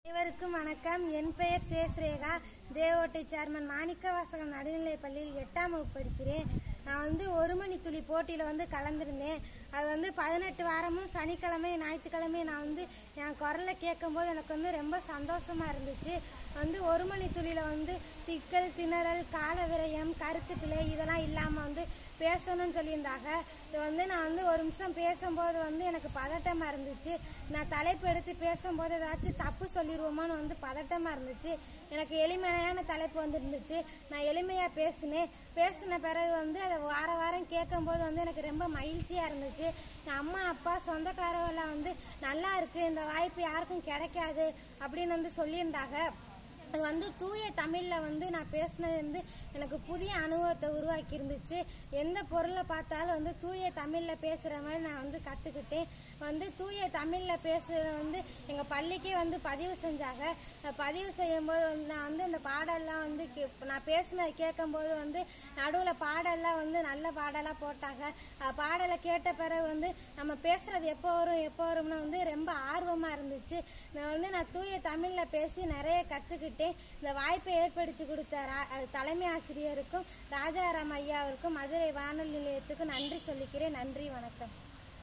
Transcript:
அனைவருக்கும் வணக்கம் என் பெயர் சேஸ்ரேகா தேவோட்டை சேர்மன் மாணிக்கவாசகம் நடுநிலைப் பள்ளியில் எட்டாம் வகுப்பு படிக்கிறேன் நான் வந்து ஒரு மணி துளி போட்டியில் வந்து கலந்துருந்தேன் அது வந்து பதினெட்டு வாரமும் சனிக்கிழமை ஞாயிற்றுக்கிழமை நான் வந்து என் குரலை கேட்கும்போது எனக்கு வந்து ரொம்ப சந்தோஷமாக இருந்துச்சு வந்து ஒரு மணி துளியில் வந்து திக்கல் திணறல் கால விரயம் கருத்து பிழை இதெல்லாம் இல்லாமல் வந்து பேசணும்னு சொல்லியிருந்தாங்க இது வந்து நான் வந்து ஒரு நிமிஷம் பேசும்போது வந்து எனக்கு பதட்டமாக இருந்துச்சு நான் தலைப்பு எடுத்து பேசும்போது ஏதாச்சும் தப்பு சொல்லிடுவோமான்னு வந்து பதட்டமாக இருந்துச்சு எனக்கு எளிமையான தலைப்பு வந்து இருந்துச்சு நான் எளிமையாக பேசினேன் பேசின பிறகு வந்து அதை வார வாரம் கேட்கும்போது வந்து எனக்கு ரொம்ப மகிழ்ச்சியாக இருந்துச்சு என் அம்மா அப்பா சொந்தக்காரவெல்லாம் வந்து நல்லா இருக்கு இந்த வாய்ப்பு யாருக்கும் கிடைக்காது அப்படின்னு வந்து சொல்லியிருந்தாங்க அது வந்து தூய தமிழில் வந்து நான் பேசினது வந்து எனக்கு புதிய அனுபவத்தை உருவாக்கி இருந்துச்சு எந்த பொருளை பார்த்தாலும் வந்து தூய தமிழில் பேசுகிற மாதிரி நான் வந்து கற்றுக்கிட்டேன் வந்து தூய தமிழில் பேசுகிறது வந்து எங்கள் பள்ளிக்கே வந்து பதிவு செஞ்சாங்க நான் பதிவு செய்யும்போது வந்து நான் வந்து இந்த பாடல்லாம் வந்து கே- நான் பேசினதை கேட்கும்போது வந்து நடுவில் பாடல்லாம் வந்து நல்ல பாடலாக போட்டாங்க அஹ் பாடலை கேட்ட பிறகு வந்து நம்ம பேசுறது எப்போ வரும் எப்போ வரும்னு வந்து ரொம்ப ஆர்வமாக இருந்துச்சு நான் வந்து நான் தூய தமிழில் பேசி நிறைய கற்றுக்கிட்டேன் இந்த வாய்ப்பை ஏற்படுத்தி கொடுத்த ரா- அது தலைமை ஆசிரியருக்கும் ராஜாராம் ஐயாவிற்கும் மதுரை வானொலி நிலையத்துக்கும் நன்றி சொல்லிக்கிறேன் நன்றி வணக்கம்